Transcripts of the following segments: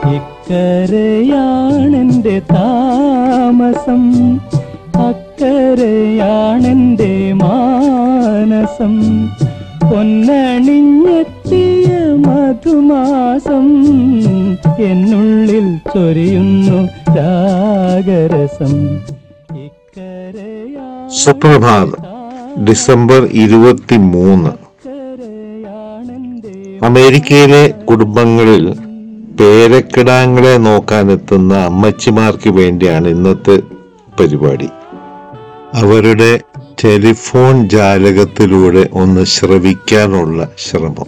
ഇക്കരയാണെന്റെ താമസം അക്കരയാണെന്റെ മാനസം പൊന്നണിഞ്ഞെത്തിയ മധുമാസം എന്നുള്ളിൽ ചൊരിയുന്നു രാഗരസം ഇക്കരയാ സുപ്രഭാതം ഡിസംബർ ഇരുപത്തി മൂന്ന് ഇക്കരയാണെന്റെ അമേരിക്കയിലെ കുടുംബങ്ങളിൽ പേരക്കിടാങ്ങളെ നോക്കാനെത്തുന്ന അമ്മച്ചിമാർക്ക് വേണ്ടിയാണ് ഇന്നത്തെ പരിപാടി അവരുടെ ടെലിഫോൺ ജാലകത്തിലൂടെ ഒന്ന് ശ്രവിക്കാനുള്ള ശ്രമം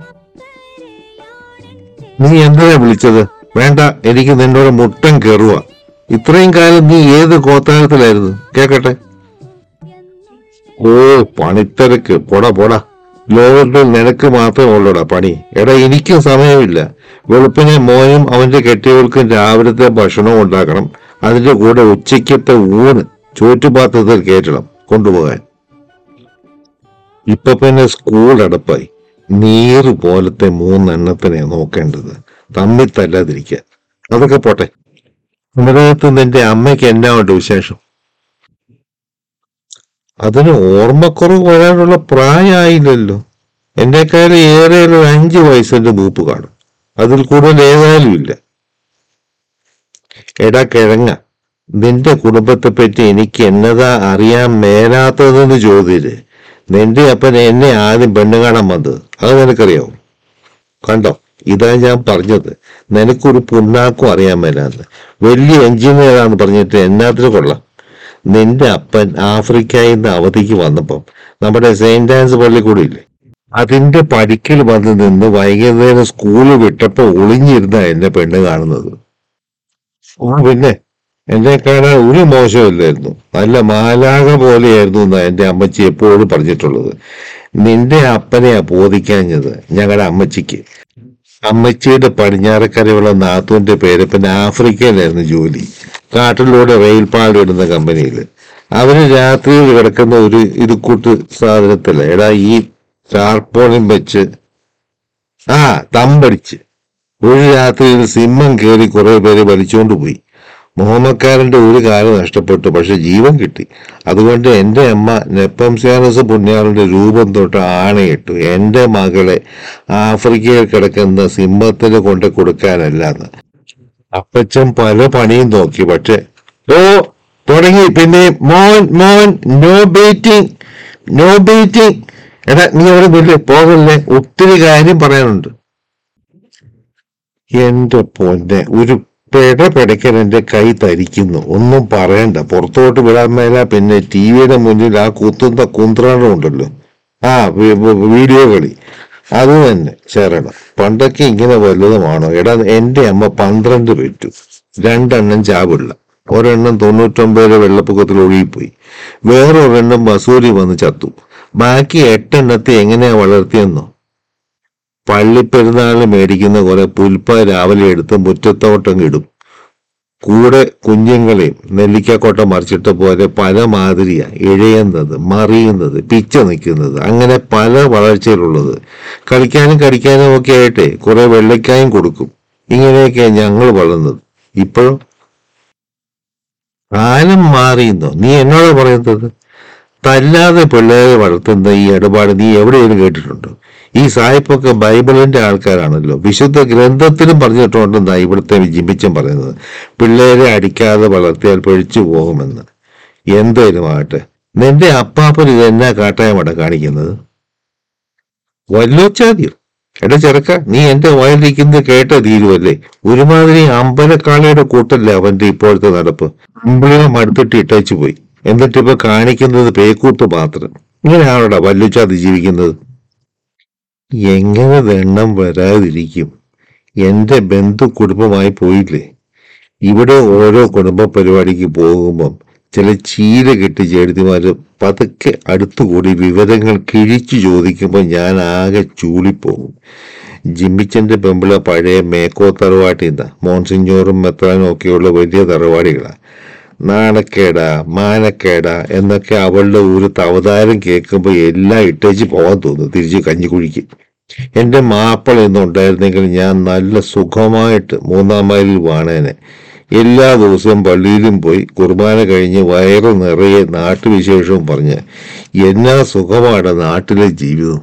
നീ എന്തിനാ വിളിച്ചത് വേണ്ട എനിക്ക് നിന്നോട് മുട്ടം കയറുക ഇത്രയും കാലം നീ ഏത് കോത്താരത്തിലായിരുന്നു കേക്കട്ടെ ഓ പണിത്തിരക്ക് പോടാ പോടാ ലോകത്തിൽ നിനക്ക് മാത്രമേ ഉള്ളൂടാ പണി എടാ എനിക്കും സമയമില്ല വെളുപ്പിനെ മോനും അവന്റെ കെട്ടിയവൾക്കും രാവിലത്തെ ഭക്ഷണം ഉണ്ടാക്കണം അതിന്റെ കൂടെ ഉച്ചയ്ക്കത്തെ ഊണ് ചോറ്റുപാത്രത്തിൽ കയറ്റണം കൊണ്ടുപോകാൻ ഇപ്പൊ പിന്നെ സ്കൂൾ അടപ്പായി നീറ് പോലത്തെ മൂന്നെണ്ണത്തിനെ നോക്കേണ്ടത് തമ്മിൽ തല്ലാതിരിക്കാൻ അതൊക്കെ പോട്ടെ ഇതിനകത്ത് നിന്റെ അമ്മയ്ക്ക് എന്നാ ഉണ്ട് വിശേഷം അതിന് ഓർമ്മക്കുറവ് വരാനുള്ള പ്രായമായില്ലല്ലോ എന്നെക്കാളും ഏറെ ഒരു അഞ്ച് വയസ്സിന്റെ മൂപ്പ് കാണും അതിൽ കൂടുതൽ ഏതായാലും ഇല്ല എടാ കിഴങ്ങ നിന്റെ കുടുംബത്തെ പറ്റി എനിക്ക് എന്നതാ അറിയാൻ മേലാത്തതെന്ന് ചോദ്യര് നിന്റെ അപ്പൻ എന്നെ ആദ്യം പെണ്ണു കാണാൻ വന്നത് അത് നിനക്കറിയാവോ കണ്ടോ ഇതാ ഞാൻ പറഞ്ഞത് നിനക്കൊരു പുണ്ണാക്കും അറിയാൻ മേലാന്ന് വലിയ എഞ്ചിനീയറാന്ന് പറഞ്ഞിട്ട് എന്നാത്തിന് കൊള്ളാം നിന്റെ അപ്പൻ ആഫ്രിക്കയിൽ നിന്ന് അവധിക്ക് വന്നപ്പം നമ്മുടെ സെയിന്റ് ആൻസ് പള്ളിക്കൂടി ഇല്ലേ അതിന്റെ പടിക്കൽ വന്ന് നിന്ന് വൈകുന്നേരം സ്കൂള് വിട്ടപ്പോ ഒളിഞ്ഞിരുന്ന എന്നെ പെണ്ണ് കാണുന്നത് ഓ പിന്നെ എന്നെ കാണാൻ ഒരു മോശമില്ലായിരുന്നു നല്ല മാലാക പോലെയായിരുന്നു എന്നാ എന്റെ അമ്മച്ചി എപ്പോഴും പറഞ്ഞിട്ടുള്ളത് നിന്റെ അപ്പനെയാ ബോധിക്കാഞ്ഞത് ഞങ്ങളുടെ അമ്മച്ചിക്ക് അമ്മച്ചിയുടെ പടിഞ്ഞാറക്കരയുള്ള നാത്തുവിന്റെ പേര് പിന്നെ ആഫ്രിക്കയിലായിരുന്നു ജോലി കാട്ടിലൂടെ റെയിൽ പാളം ഇടുന്ന കമ്പനിയിൽ അവര് രാത്രിയിൽ കിടക്കുന്ന ഒരു ഇതുകൂട്ട് സാധനത്തില്ല എടാ ഈ ടാർപോളിൻ വെച്ച് ആ തമ്പടിച്ച് ഒരു രാത്രിയിൽ സിംഹം കയറി കുറെ പേര് വലിച്ചുകൊണ്ട് പോയി മുഹമ്മക്കാരന്റെ ഒരു കാലം നഷ്ടപ്പെട്ടു പക്ഷെ ജീവൻ കിട്ടി അതുകൊണ്ട് എന്റെ അമ്മ നെപ്പംസ്യാനസ് പുണ്യാളുടെ രൂപം തൊട്ട് ആണയിട്ടു എന്റെ മകളെ ആഫ്രിക്കയിൽ കിടക്കുന്ന സിംഹത്തിന് കൊണ്ട് കൊടുക്കാനല്ലാന്ന് അപ്പച്ചൻ പല പണിയും നോക്കി പക്ഷെ ഓ തുടങ്ങി പിന്നെ മോൻ മോൻ നോ ബീറ്റിംഗ് നോ ബീറ്റിംഗ് എടാ നീ അവിടെ നില്ലേ പോകല്ലേ ഒത്തിരി കാര്യം പറയാനുണ്ട് എന്റെ പൊന്നെ ഒരു പെട പെടയ്ക്കൻ എന്റെ കൈ തരിക്കുന്നു ഒന്നും പറയണ്ട പുറത്തോട്ട് വിടാൻ മേല പിന്നെ ടി വിയുടെ മുന്നിൽ ആ കുത്തുന്ന കുന്ത്രാണ്ടം ഉണ്ടല്ലോ ആ വി- വി- വീഡിയോ കളി അത് തന്നെ ശരണം പണ്ടൊക്കെ ഇങ്ങനെ വല്ലതുമാണോ എടാ എന്റെ അമ്മ പന്ത്രണ്ട് പെറ്റു രണ്ടെണ്ണം ചാവിള്ള ഒരെണ്ണം തൊണ്ണൂറ്റൊമ്പതിലെ വെള്ളപ്പൊക്കത്തിൽ ഒഴുകിപ്പോയി വേറൊരെണ്ണം മസൂരി വന്ന് ചത്തു ബാക്കി എട്ടെണ്ണത്തെ എങ്ങനെയാ വളർത്തിയെന്നോ പള്ളിപ്പെരുന്നാളിന് മേടിക്കുന്ന കുറെ പുൽപ്പ രാവിലെ എടുത്ത് മുറ്റത്തോട്ടം ഇടും കൂടെ കുഞ്ഞുങ്ങളെയും നെല്ലിക്കക്കോട്ട മറിച്ചിട്ട പോലെ പല മാതിരിയാ ഇഴയുന്നത് മറിയുന്നത് പിച്ച നിൽക്കുന്നത് അങ്ങനെ പല വളർച്ചയിലുള്ളത് കളിക്കാനും കടിക്കാനും ഒക്കെ ആയിട്ടെ കുറെ വെള്ളക്കായും കൊടുക്കും ഇങ്ങനെയൊക്കെ ഞങ്ങൾ വളർന്നത് ഇപ്പോഴും കാലം മാറിയെന്നോ നീ എന്നോട് പറയുന്നത് തല്ലാതെ പിള്ളേരെ വളർത്തുന്ന ഈ ഇടപാട് നീ എവിടെയെങ്കിലും കേട്ടിട്ടുണ്ടോ ഈ സായിപ്പൊക്കെ ബൈബിളിന്റെ ആൾക്കാരാണല്ലോ വിശുദ്ധ ഗ്രന്ഥത്തിലും പറഞ്ഞിട്ടുണ്ടെന്നാ ഇവിടുത്തെ ജിമ്മിച്ചൻ പറയുന്നത് പിള്ളേരെ അടിക്കാതെ വളർത്തിയാൽ പഴിച്ചു പോകുമെന്ന് എന്തേലും ആകട്ടെ നിന്റെ അപ്പാപ്പൻ ഇത് എന്നാ കാട്ടായമട കാണിക്കുന്നത് വല്ലോച്ചാദ്യം എടാ ചെറുക്ക നീ എന്റെ വയലിരിക്കുന്നത് കേട്ട തീരുവല്ലേ ഒരുമാതിരി അമ്പലക്കാളയുടെ കൂട്ടല്ലേ അവന്റെ ഇപ്പോഴത്തെ നടപ്പ് അമ്പിളിയെ മടുത്തിട്ട് ഇട്ടേച്ചു പോയി എന്നിട്ട് ഇപ്പൊ കാണിക്കുന്നത് പേക്കൂത്ത് മാത്രം ഇങ്ങനെയാണോടാ വല്ലുച്ചാതി ജീവിക്കുന്നത് എങ്ങനെ ദണ്ണം വരാതിരിക്കും എന്റെ ബന്ധു കുടുംബമായി പോയില്ലേ ഇവിടെ ഓരോ കുടുംബ പരിപാടിക്ക് പോകുമ്പം ചില ചീര കെട്ടി ചേടുത്തിമാര് പതുക്കെ അടുത്തുകൂടി വിവരങ്ങൾ കിഴിച്ചു ചോദിക്കുമ്പോൾ ഞാൻ ആകെ ചൂളിപ്പോകും ജിമ്മിച്ചന്റെ പെമ്പിള പഴയ മേക്കോ തറവാട്ടിന്ന മോൺസിഞ്ഞോറും മെത്രാനും ഒക്കെയുള്ള വലിയ തറവാടികളാ നാണക്കേടാ മാനക്കേടാ എന്നൊക്കെ അവളുടെ ഒരു അവതാരം കേൾക്കുമ്പോൾ എല്ലാം ഇട്ടേച്ച് പോകാൻ തോന്നും തിരിച്ച് കഞ്ഞിക്കുഴിക്ക് എന്റെ മാപ്പിള ഇന്നുണ്ടായിരുന്നെങ്കിൽ ഞാൻ നല്ല സുഖമായിട്ട് മൂന്നാം മൈലിൽ വാണേനെ എല്ലാ ദിവസവും പള്ളിയിലും പോയി കുർബാന കഴിഞ്ഞ് വയറ് നിറയെ നാട്ടുവിശേഷവും പറഞ്ഞ് എന്നാ സുഖമാണ് നാട്ടിലെ ജീവിതം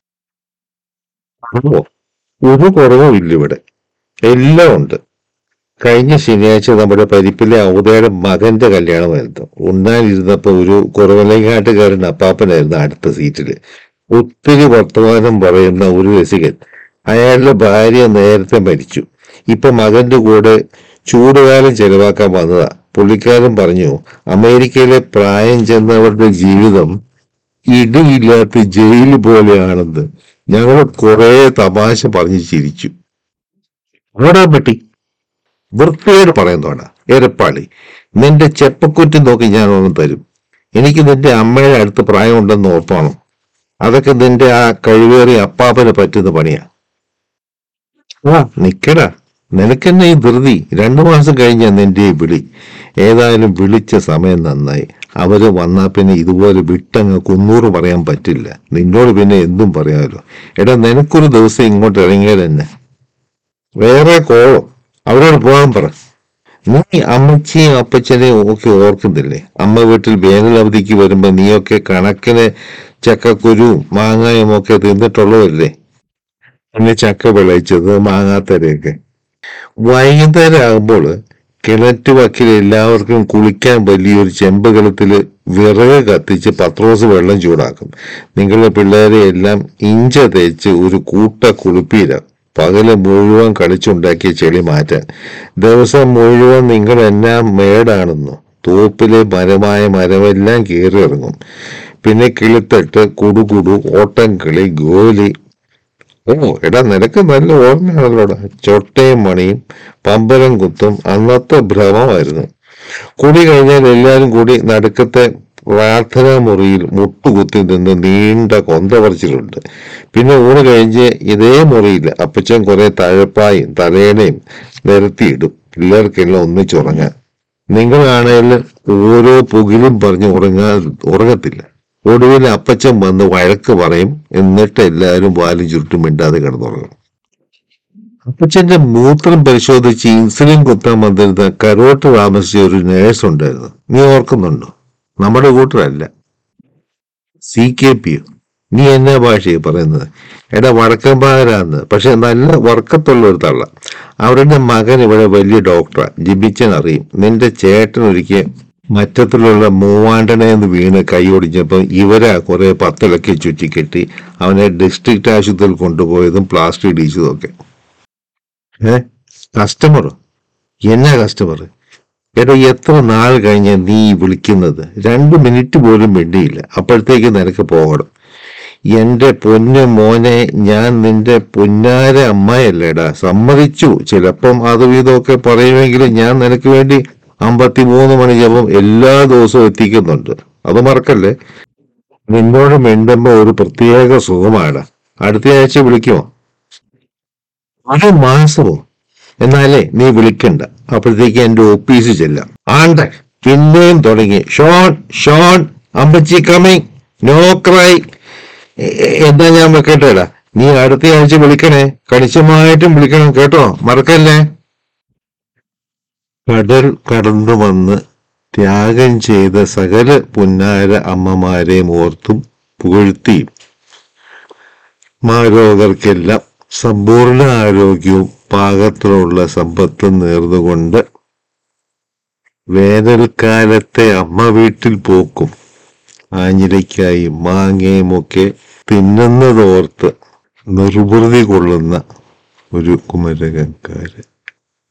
ഓ, ഒരു കുറവും ഇല്ല ഇവിടെ എല്ലാം ഉണ്ട് കഴിഞ്ഞ ശനിയാഴ്ച നമ്മുടെ പരിപ്പിലെ ഔതയുടെ മകന്റെ കല്യാണമായിരുന്നു ഉണ്ണാനിരുന്നപ്പോ ഒരു കുറവലങ്ങാട്ടുകാരൻ അപ്പാപ്പനായിരുന്നു അടുത്ത സീറ്റില് ഒത്തിരി വർത്തമാനം പറയുന്ന ഒരു രസികൻ അയാളുടെ ഭാര്യ നേരത്തെ മരിച്ചു ഇപ്പൊ മകന്റെ കൂടെ ചൂടുകാലം ചെലവാക്കാൻ വന്നതാ പുള്ളിക്കാരൻ പറഞ്ഞു അമേരിക്കയിലെ പ്രായം ചെന്നവരുടെ ജീവിതം ഇടിയില്ലാത്ത ജയിൽ പോലെയാണെന്ന് ഞങ്ങൾ കുറെ തമാശ പറഞ്ഞ് ചിരിച്ചു ഓടാൻ പറ്റി വൃത്തിയോട് പറയുന്നോടാ എരപ്പാളി നിന്റെ ചെപ്പക്കുറ്റി നോക്കി ഞാൻ ഒന്നും തരും എനിക്ക് നിന്റെ അമ്മയുടെ അടുത്ത് പ്രായമുണ്ടെന്ന് ഉറപ്പാണോ അതൊക്കെ നിന്റെ ആ കഴിവേറിയ അപ്പാപ്പന് പറ്റുന്ന പണിയാ ആ നിക്കടാ നിനക്കെന്നെ ഈ ധൃതി രണ്ടു മാസം കഴിഞ്ഞ നിന്റെ ഈ വിളി ഏതായാലും വിളിച്ച സമയം നന്നായി അവര് വന്നാ പിന്നെ ഇതുപോലെ വിട്ടങ്ങ് കുന്നൂറ് പറയാൻ പറ്റില്ല നിന്നോട് പിന്നെ എന്തും പറയാമല്ലോ എടാ നിനക്കൊരു ദിവസം ഇങ്ങോട്ട് ഇറങ്ങിയാൽ തന്നെ വേറെ കോളം അവരോട് പോകാൻ പറ നീ അമ്മച്ചിയും അപ്പച്ചനെയും ഒക്കെ ഓർക്കുന്നില്ലേ അമ്മ വീട്ടിൽ വേനൽ അവധിക്ക് വരുമ്പോ നീയൊക്കെ കണക്കിന് ചക്കക്കുരുവും മാങ്ങായും ഒക്കെ തിന്നിട്ടുള്ളതല്ലേ പിന്നെ ചക്ക വിളയിച്ചത് മാങ്ങാത്തരയൊക്കെ വൈകുന്നേരം ആകുമ്പോൾ കിണറ്റ് വക്കിൽ എല്ലാവർക്കും കുളിക്കാൻ വലിയൊരു ചെമ്പകലത്തില് വിറക് കത്തിച്ച് പത്രോസ് വെള്ളം ചൂടാക്കും നിങ്ങളുടെ പിള്ളേരെ എല്ലാം ഇഞ്ച തേച്ച് ഒരു കൂട്ട കുളിപ്പീര പകല് മുഴുവൻ കളിച്ചുണ്ടാക്കിയ ചെളി മാറ്റാൻ ദിവസം മുഴുവൻ നിങ്ങൾ എന്നാ മേടാണെന്നോ തോപ്പിലെ മരമായ മരമെല്ലാം കയറി ഇറങ്ങും പിന്നെ കിളിത്തട്ട് കുടുകുടു ഓട്ടം കിളി ഗോലി ഓ എടാ നിനക്ക് നല്ല ഓർമ്മയാണല്ലോടാ ചൊട്ടയും മണിയും പമ്പരം കുത്തും അന്നത്തെ ഭ്രമമായിരുന്നു കുടി കഴിഞ്ഞാൽ എല്ലാരും കൂടി നടുക്കത്തെ പ്രാർത്ഥനാ മുറിയിൽ മുട്ടുകുത്തി നിന്ന് നീണ്ട കൊന്ത പറിച്ചിലുണ്ട് പിന്നെ ഊണ് കഴിഞ്ഞ് ഇതേ മുറിയിൽ അപ്പച്ചൻ കുറെ തഴപ്പായും തലേണയും നിരത്തിയിടും പിള്ളേർക്കെല്ലാം ഒന്നിച്ചുറങ്ങാൻ നിങ്ങളാണേൽ ഓരോ പുകിലും പറഞ്ഞ് ഉറങ്ങാ ഉറങ്ങത്തില്ല ഒടുവിൽ അപ്പച്ചൻ വന്ന് വഴക്ക് പറയും എന്നിട്ട് എല്ലാവരും വാലും ചുരുട്ടും മിണ്ടാതെ കിടന്നുറങ്ങും അപ്പച്ചന്റെ മൂത്രം പരിശോധിച്ച് ഇൻസുലിൻ കുത്താൻ വന്നിരുന്ന കരോട്ട് താമസിച്ച ഒരു നേഴ്സ് ഉണ്ടായിരുന്നു നീ ഓർക്കുന്നുണ്ടോ നമ്മുടെ കൂട്ടരല്ല സി കെ പി നീ എന്നാ ഭാഷയെ പറയുന്നത് എടാ വടക്കമ്പാരാന്ന് പക്ഷെ നല്ല വർക്കത്തുള്ള ഒരു തള്ള അവരുടെ മകൻ ഇവിടെ വലിയ ഡോക്ടറാ ജിബിച്ചൻ അറിയും നിന്റെ ചേട്ടൻ ഒരിക്കൽ മറ്റത്തിലുള്ള മൂവാണ്ടനെ എന്ന് വീണ് കൈ ഒടിഞ്ഞപ്പോൾ ഇവരാ കുറെ പത്തിലൊക്കെ ചുറ്റിക്കെട്ടി അവനെ ഡിസ്ട്രിക്ട് ആശുപത്രിയിൽ കൊണ്ടുപോയതും പ്ലാസ്റ്റർ ഇടിച്ചതും ഒക്കെ ഏ കസ്റ്റമറോ എന്നാ കസ്റ്റമർ എടാ എത്ര നാൾ കഴിഞ്ഞ നീ ഈ വിളിക്കുന്നത് രണ്ട് മിനിറ്റ് പോലും വേണ്ടിയില്ല അപ്പോഴത്തേക്ക് നിനക്ക് പോകണം എന്റെ പൊന്നു മോനെ ഞാൻ നിന്റെ പൊന്നാര അമ്മയല്ലേടാ സമ്മതിച്ചു ചിലപ്പം അതും ഇതൊക്കെ പറയുമെങ്കിലും ഞാൻ നിനക്ക് വേണ്ടി അമ്പത്തിമൂന്ന് മണി ജപം എല്ലാ ദിവസവും എത്തിക്കുന്നുണ്ട് അത് മറക്കല്ലേ നിന്നോട് മിണ്ടുമ്പോ ഒരു പ്രത്യേക സുഖമാണ് അടുത്ത ആഴ്ച വിളിക്കുമോ അത് മാസമോ എന്നാലേ നീ വിളിക്കണ്ട അപ്പോഴത്തേക്ക് എന്റെ ഓഫീസിൽ ചെല്ലാം ആണ്ട പിന്നെയും തുടങ്ങി ഷോൺ ഷോൺ അമ്പച്ചി കമ്മിങ് നോ ക്രൈ എന്താ ഞാൻ വെക്കട്ടേടാ നീ അടുത്ത ആഴ്ച വിളിക്കണേ കണിശമായിട്ടും വിളിക്കണം കേട്ടോ മറക്കല്ലേ കടൽ കടന്നു വന്ന് ത്യാഗം ചെയ്ത സകല പുന്നാര അമ്മമാരെയും ഓർത്തും പുകഴ്ത്തിയും മാരോഗർക്കെല്ലാം സമ്പൂർണ്ണ ആരോഗ്യവും പാകത്തിലുള്ള സമ്പത്തും നേർന്നുകൊണ്ട് വേനൽക്കാലത്തെ അമ്മ വീട്ടിൽ പോക്കും ആഞ്ഞിലയ്ക്കായും മാങ്ങയും ഒക്കെ തിന്നുന്നതോർത്ത് നിർവൃതി കൊള്ളുന്ന ഒരു കുമരകക്കാരൻ